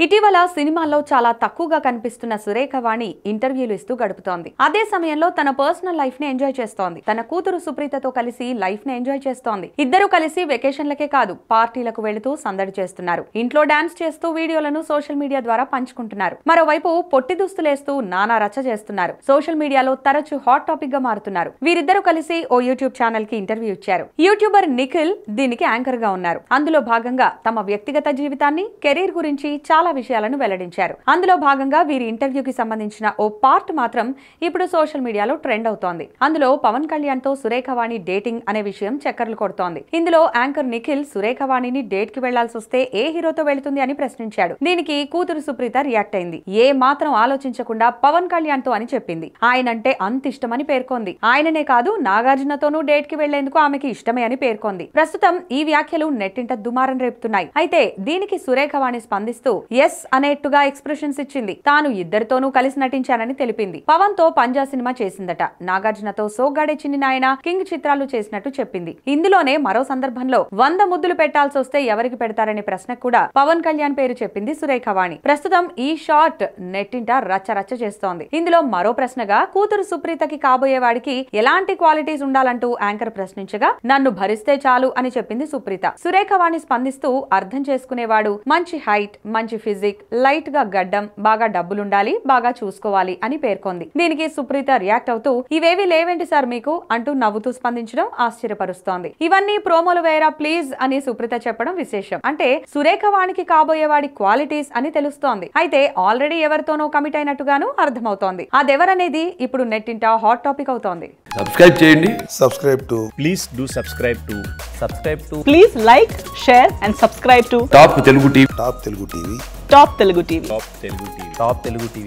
ఇటీవల సినిమాల్లో చాలా తక్కువగా కనిపిస్తున్న సురేఖ వాణి ఇంటర్వ్యూలు ఇస్తూ గడుపుతోంది అదే సమయంలో తన పర్సనల్ లైఫ్ ని ఎంజాయ్ చేస్తోంది తన కూతురు సుప్రీతతో కలిసి లైఫ్ ని ఎంజాయ్ చేస్తోంది ఇద్దరు కలిసి వెకేషన్లకే కాదు పార్టీలకు వెళుతూ సందడి చేస్తున్నారు ఇంట్లో డాన్స్ చేస్తూ వీడియోలను సోషల్ మీడియా ద్వారా పంచుకుంటున్నారు మరోవైపు పొట్టి దుస్తులేస్తూ నానా రచ్చ చేస్తున్నారు సోషల్ మీడియాలో తరచూ హాట్ టాపిక్ గా మారుతున్నారు వీరిద్దరూ కలిసి ఓ యూట్యూబ్ ఛానల్ కి ఇంటర్వ్యూ ఇచ్చారు యూట్యూబర్ నిఖిల్ దీనికి యాంకర్ గా ఉన్నారు అందులో భాగంగా తమ వ్యక్తిగత జీవితాన్ని కెరీర్ గురించి చాలా విషయాలను వెల్లడించారు అందులో భాగంగా వీరి ఇంటర్వ్యూకి సంబంధించిన ఓ పార్ట్ మాత్రం ఇప్పుడు సోషల్ మీడియాలో ట్రెండ్ అవుతోంది అందులో పవన్ కళ్యాణ్ తో సురేఖవాణి డేటింగ్ అనే విషయం చక్కర్లు కొడుతోంది ఇందులో యాంకర్ నిఖిల్ సురేఖవాణిని డేట్ కి వెళ్లాల్సి వస్తే ఏ హీరోతో వెళుతుంది అని ప్రశ్నించాడు దీనికి కూతురు సుప్రీత రియాక్ట్ అయింది ఏ మాత్రం ఆలోచించకుండా పవన్ కళ్యాణ్ తో అని చెప్పింది ఆయనంటే అంత ఇష్టమని పేర్కొంది ఆయననే కాదు నాగార్జునతోనూ డేట్ కి వెళ్లేందుకు ఆమెకి ఇష్టమే అని పేర్కొంది ప్రస్తుతం ఈ వ్యాఖ్యలు నెట్టింట దుమారం రేపుతున్నాయి అయితే దీనికి సురేఖవాణి స్పందిస్తూ ఎస్ అనేట్టుగా ఎక్స్ప్రెషన్స్ ఇచ్చింది తాను ఇద్దరితోనూ కలిసి నటించానని తెలిపింది పవన్ తో పంజా సినిమా చేసిందట నాగార్జునతో సోగ్గాడే చిన్ని నాయన కింగ్ చిత్రాలు చేసినట్టు చెప్పింది ఇందులోనే మరో సందర్భంలో వంద ముద్దులు పెట్టాల్సి వస్తే ఎవరికి పెడతారనే ప్రశ్నకు కూడా పవన్ కళ్యాణ్ పేరు చెప్పింది సురేఖవాణి ప్రస్తుతం ఈ షార్ట్ నెట్టింట రచ్చ రచ్చ చేస్తోంది ఇందులో మరో ప్రశ్నగా కూతురు సుప్రీతకి కాబోయే వాడికి ఎలాంటి క్వాలిటీస్ ఉండాలంటూ యాంకర్ ప్రశ్నించగా నన్ను భరిస్తే చాలు అని చెప్పింది సుప్రీత సురేఖవాణి స్పందిస్తూ అర్థం చేసుకునేవాడు మంచి హైట్ మంచి ఫిజిక్ లైట్ గా గడ్డం బాగా డబ్బులుండాలి బాగా చూసుకోవాలి అని పేర్కొంది దీనికి సుప్రీత రియాక్ట్ అవుతూ ఇవేవి లేవేంటి సార్ మీకు అంటూ నవ్వుతూ స్పందించడం ఆశ్చర్యపరుస్తోంది ఇవన్నీ ప్రోమోలు వేరా ప్లీజ్ అని సుప్రీత చెప్పడం విశేషం అంటే సురేఖవాణికి కాబోయేవాడి క్వాలిటీస్ అని తెలుస్తోంది అయితే ఆల్రెడీ ఎవరితోనో కమిట్ అయినట్టుగాను అర్థమవుతోంది అదెవరనేది ఇప్పుడు నెట్టింట హాట్ టాపిక్ అవుతోంది సబ్స్క్రైబ్ చేయండి subscribe to please do subscribe to subscribe to Please like, share, and subscribe to top Telugu TV Top Telugu TV. Top Telugu TV. top telugu tv top telugu tv